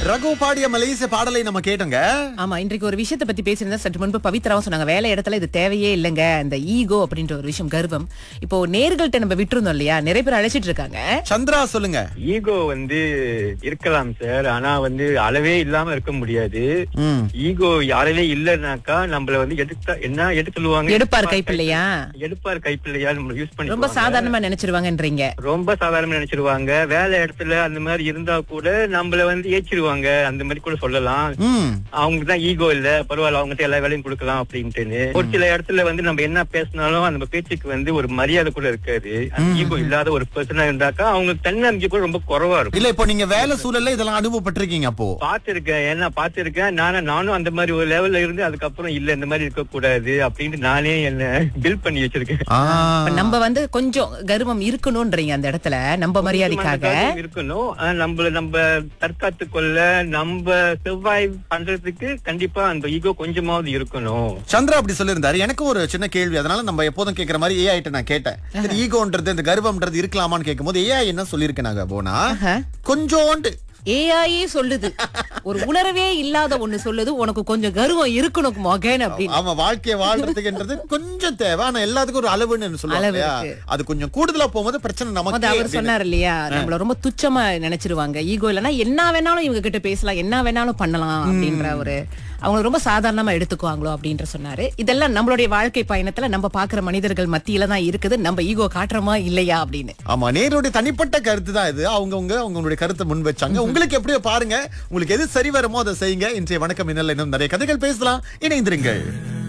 ரகு பாடிய மலேசிய பாடலை நம்ம கேட்டோங்க ஆமா இன்றைக்கு ஒரு விஷயத்தை பத்தி பேசியிருந்தா சற்று முன்பு பவித்ராவும் சொன்னாங்க வேலை இடத்துல இது தேவையே இல்லைங்க இந்த ஈகோ அப்படின்ற ஒரு விஷயம் கர்வம் இப்போ நேர்கள்ட்ட நம்ம விட்டுருந்தோம் இல்லையா நிறைய பேர் அழைச்சிட்டு இருக்காங்க சந்திரா சொல்லுங்க ஈகோ வந்து இருக்கலாம் சார் ஆனா வந்து அளவே இல்லாம இருக்க முடியாது ம். ஈகோ யாரவே இல்லைனாக்கா நம்மள வந்து எடுத்தா என்ன எடுத்து சொல்லுவாங்க எடுப்பார் கைப்பிள்ளையா எடுப்பார் கைப்பிள்ளையா நம்ம யூஸ் பண்ணி ரொம்ப சாதாரணமா நினைச்சிருவாங்கன்றீங்க ரொம்ப சாதாரணமா நினைச்சிருவாங்க வேலை இடத்துல அந்த மாதிரி இருந்தா கூட நம்மள வந்து ஏச்சிருவாங்க அந்த மாதிரி கூட சொல்லலாம் ம் அவங்களுக்கு தான் ஈகோ இல்ல பரவாயில்ல அவங்ககிட்ட எல்லா வேலையும் கொடுக்கலாம் அப்படின்ட்டு ஒரு சில இடத்துல வந்து நம்ம என்ன பேசினாலும் அந்த பேச்சுக்கு வந்து ஒரு மரியாதை கூட இருக்காது ஈகோ இல்லாத ஒரு பர்சனா இருந்தாக்கா அவங்களுக்கு தன்னம்பிக்கை கூட ரொம்ப குறைவா இருக்கும் இல்ல இப்போ நீங்க வேலை சூழல்ல இதெல்லாம் அனுபவப்பட்டிருக்கீங்க அப்போ பாத்திருக்கேன் ஏன்னா பாத்திருக்கேன் நானும் நானும் அந்த மாதிரி ஒரு லெவல்ல இருந்து அதுக்கப்புறம் இல்ல இந்த மாதிரி இருக்க கூடாது அப்படின்ட்டு நானே என்ன பில் பண்ணி வச்சிருக்கேன் ஆ. இப்ப நம்ம வந்து கொஞ்சம் கர்வம் இருக்கணும்ன்றீங்க அந்த இடத்துல நம்ம மரியாதைக்காக அதுக்காக இருக்கணும் ஆனா நம்மள நம்ம தற்காத்து கொள்ள நம்ம செவ்வாய் பண்றதுக்கு கண்டிப்பா அந்த ஈகோ கொஞ்சமாவது இருக்கணும் சந்திரா அப்படி சொல்லியிருந்தாரு எனக்கு ஒரு சின்ன கேள்வி அதனால நம்ம எப்போதும் கேக்குற மாதிரி ஏஐ கிட்ட நான் கேட்டேன் இந்த ஈகோன்றது இந்த கர்வம்ன்றது இருக்கலாமான்னு கேட்கும்போது ஏஐ என்ன சொல்லியிருக்கு நாங்க போனா ஆஹா. கொஞ்சோண்டு ஏஐயே சொல்லுது ஒரு உணர்வே இல்லாத ஒண்ணு சொல்லுது உனக்கு கொஞ்சம் கர்வம் இருக்கணும் மகன் அப்படின்னு ஆமா வாழ்க்கைய வாழ்றதுக்குன்றது கொஞ்சம் தேவை ஆனா எல்லாத்துக்கும் ஒரு அளவுன்னு சொல்லுவாங்க அளவு இல்லையா? இருக்கு. அது கொஞ்சம் கூடுதலா போகும்போது பிரச்சனை அது நமக்கு அவர் சொன்னார் இல்லையா நம்மள ரொம்ப துச்சமா நினைச்சிருவாங்க ஈகோ இல்லைன்னா என்ன வேணாலும் இவங்க கிட்ட பேசலாம் என்ன வேணாலும் பண்ணலாம் அப்படின்ற ஒரு அவங்க ரொம்ப சாதாரணமா எடுத்துக்குவாங்களோ அப்படின்ற சொன்னாரு இதெல்லாம் நம்மளுடைய வாழ்க்கை பயணத்துல நம்ம பாக்குற மனிதர்கள் மத்தியில தான் இருக்குது நம்ம ஈகோ காட்டுறோமா இல்லையா அப்படின்னு ஆமா நேருடைய தனிப்பட்ட கருத்து தான் இது அவங்கவுங்க அவங்களுடைய கருத்தை முன் வச்சாங்க உங்களுக்கு எப்படியோ பாருங்க உங்களுக்கு எது சரி வருமோ அதை செய்யுங்க இன்றைய வணக்கம் இன்னும் நிறைய கதைகள் பேசலாம் இணைந்திருங்கள்